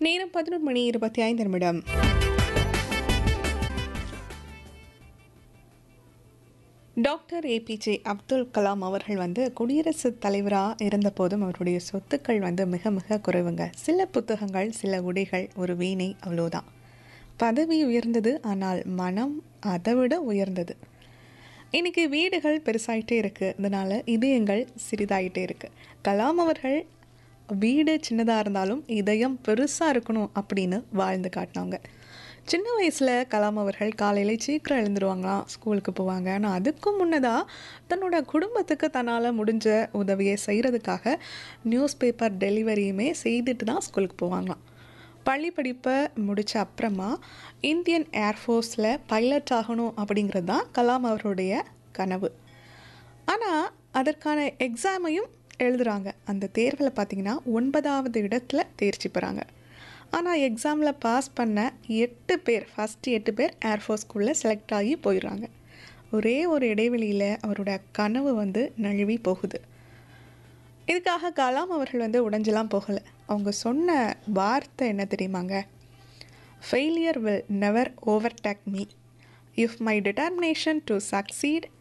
நேரம் பதினொரு மணி இருபத்தி ஐந்து நிமிடம் டாக்டர் ஏபிஜே அப்துல் கலாம் அவர்கள் வந்து குடியரசுத் தலைவராக இருந்தபோதும் அவருடைய சொத்துக்கள் வந்து மிக மிக குறைவுங்க சில புத்தகங்கள் சில உடைகள் ஒரு வீணை அவ்வளோதான் பதவி உயர்ந்தது ஆனால் மனம் அதை விட உயர்ந்தது இன்னைக்கு வீடுகள் பெருசாயிட்டே இருக்குது அதனால் இதயங்கள் சிறிதாயிட்டே இருக்குது கலாம் அவர்கள் வீடு சின்னதாக இருந்தாலும் இதயம் பெருசாக இருக்கணும் அப்படின்னு வாழ்ந்து காட்டினாங்க சின்ன வயசில் கலாம் அவர்கள் காலையில் சீக்கிரம் எழுந்துருவாங்களாம் ஸ்கூலுக்கு போவாங்க ஆனால் அதுக்கும் முன்னதாக தன்னோட குடும்பத்துக்கு தன்னால் முடிஞ்ச உதவியை செய்கிறதுக்காக நியூஸ் பேப்பர் டெலிவரியுமே செய்துட்டு தான் ஸ்கூலுக்கு போவாங்களாம் பள்ளி படிப்பை முடித்த அப்புறமா இந்தியன் ஏர்ஃபோர்ஸில் பைலட் ஆகணும் அப்படிங்கிறது தான் கலாம் அவருடைய கனவு ஆனால் அதற்கான எக்ஸாமையும் எழுதுகிறாங்க அந்த தேர்வில் பார்த்தீங்கன்னா ஒன்பதாவது இடத்துல தேர்ச்சி பெறாங்க ஆனால் எக்ஸாமில் பாஸ் பண்ண எட்டு பேர் ஃபஸ்ட்டு எட்டு பேர் ஏர்ஃபோர்ஸ்குள்ளே செலக்ட் ஆகி போயிடுறாங்க ஒரே ஒரு இடைவெளியில் அவரோட கனவு வந்து நழுவி போகுது இதுக்காக கலாம் அவர்கள் வந்து உடைஞ்செல்லாம் போகலை அவங்க சொன்ன வார்த்தை என்ன தெரியுமாங்க failure will never overtake me if my determination to succeed